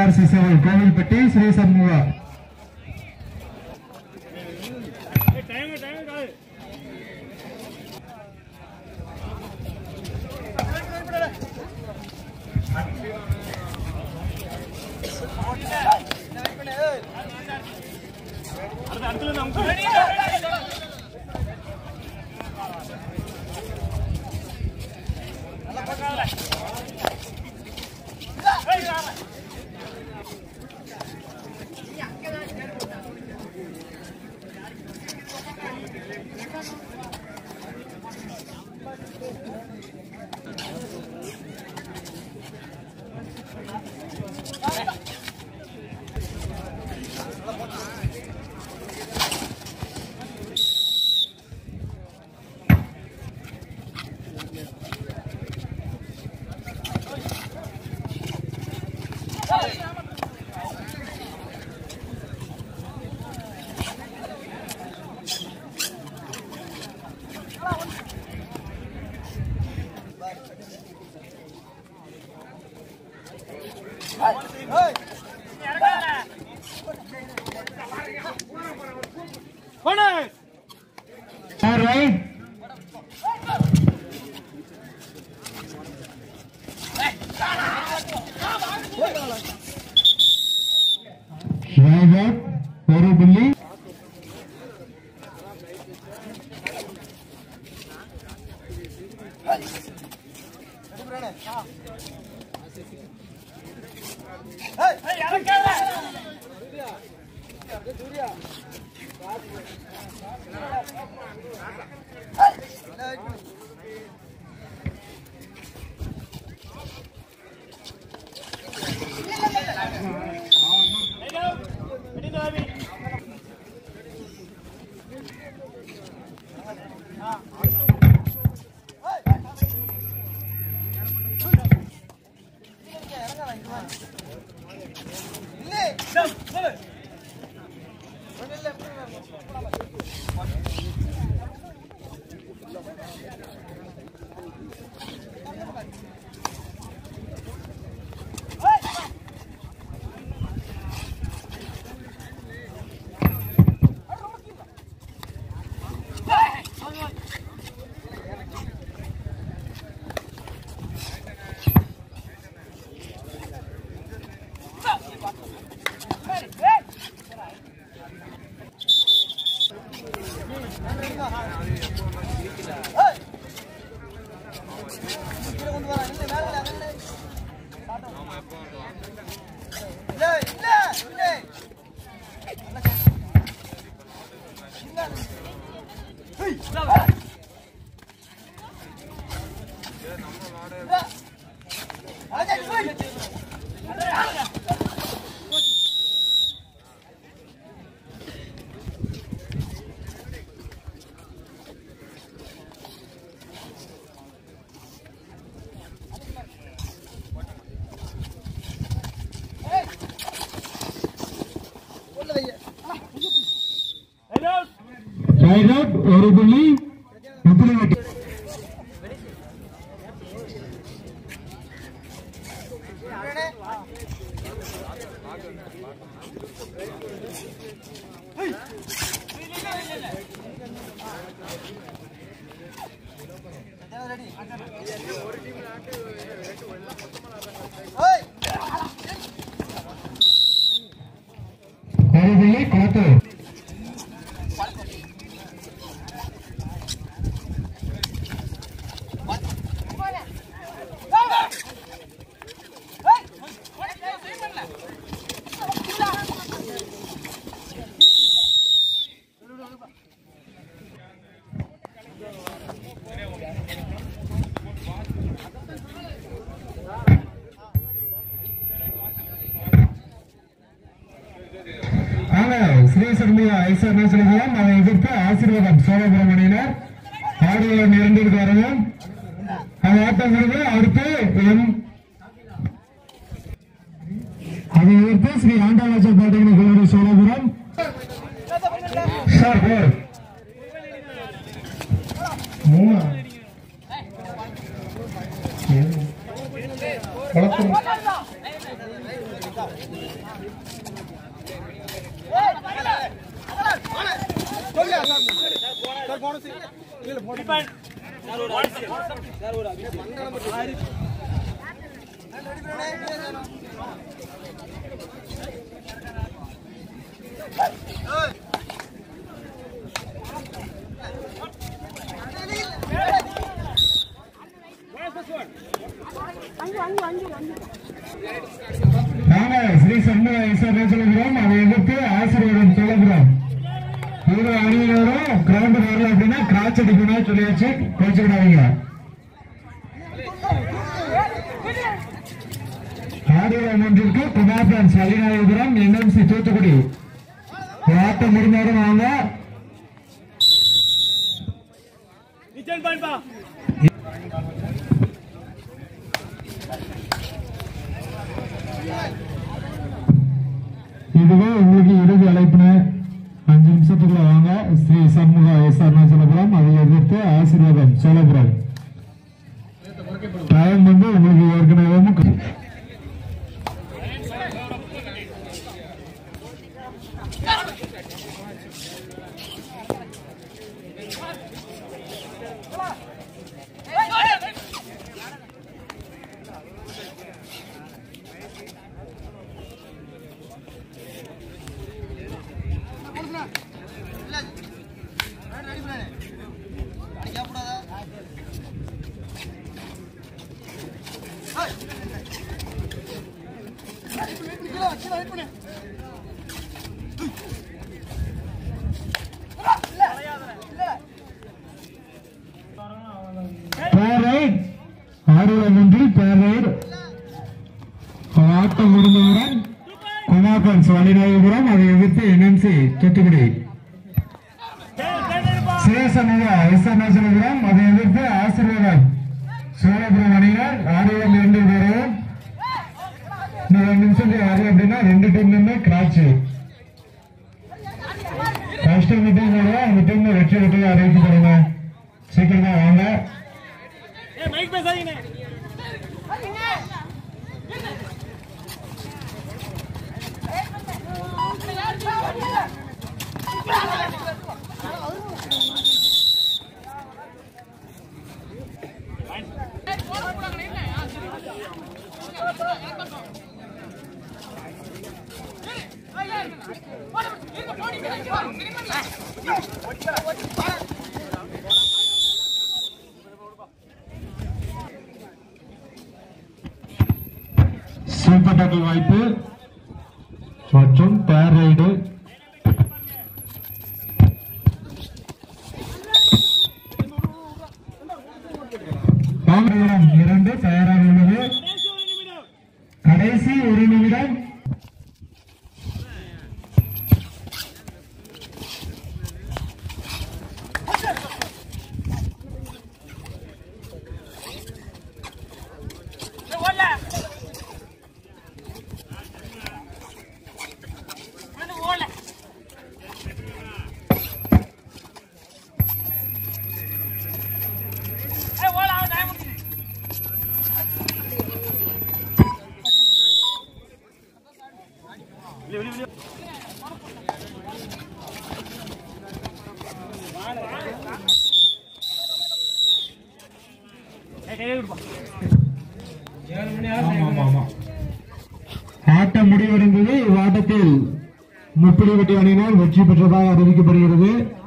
ARC Seval Kovilpatti Sri Shanmuga All right. Right ஒரு புள்ளி Right out ஒரு புள்ளி முப்பது வெட்டி ஒரு புள்ளி குளத்தூர் ஆனால் ஸ்ரீ சண்முக ஐசா என்ன சொல்லுவோம் அதை எதிர்த்து ஆசீர்வாதம் சோழபுரம் அணியினர் ஆடுகளம் இரண்டிற்கு வரவும் அந்த ஆட்டங்களுக்கு அடுத்து எம் அதை எதிர்த்து ஸ்ரீ ஆண்டாளாச்ச பாட்டின கல்லூரி சோழபுரம் சார் போர் மூணா ஏழு. குளத்தூர் நாங்க ஸ்ரீ சண்முக ஈஸ்வரன் சொல்லுகிறோம் அதை எதிர்த்து ஆசீர்வாதம் சொல்லுகிறோம் இவங்க அணியினரும் கிரவுண்ட் வரல அப்படின்னா கிராச் அடிக்கணும் சொல்லியாச்சு குறைச்சுக்கிடாதீங்க ஆடியோல ஒன்றிற்கு குமார் பிரான்ஸ் அலிநாயபுரம் என்எம்சி தூத்துக்குடி ஆட்டம் முடிந்தவரும் வாங்க இதுவே உங்களுக்கு இறுதி அழைப்புன அஞ்சு நிமிஷத்துக்குள்ள வாங்க ஸ்ரீ சண்முகா எஸ் அருணாச்சலபுரம் அதை எதிர்த்து ஆசீர்வாதம் சோழபுரம் டைம் வந்து உங்களுக்கு ஏற்கனவே மு- பேர் ரைட் ஆடுகளம் ஒன்றில் பேர் ரைட் ஆட்டம் முடிந்தவுடன் குமார் பிரான்ஸ் வழிநாயகபுரம் அதை எதிர்த்து என்எம்சி தூத்துக்குடி சிவசமூக எஸ்என்எஸ்புரம் அதை எதிர்த்து ஆசீர்வாதம் சோழபுரம் அணியினர் ஆடுகளம் இரண்டு பேரும் இன்னும் ரெண்டு நிமிஷத்துக்கு ஆறு அப்படின்னா ரெண்டு டீம்லுமே கிராச் ஃபர்ஸ்ட் மீட்டிங் அந்த டீம்ல வெற்றி பெற்றது அறிவிக்கப்படுங்க சீக்கிரமா வாங்க சூப்பர் டேக்கிள் வாய்ப்பு மற்றும் பேர் ரைடு பாம்பரம் இரண்டு தயாராக உள்ளது கடைசி ஒரு நிமிடம் ஆமா, ஆமா. ஆட்டம் முடிவடைந்தது இவ்வாட்டத்தில் முப்பிடி வெட்டி அணியினர் வெற்றி பெற்றதாக அறிவிக்கப்படுகிறது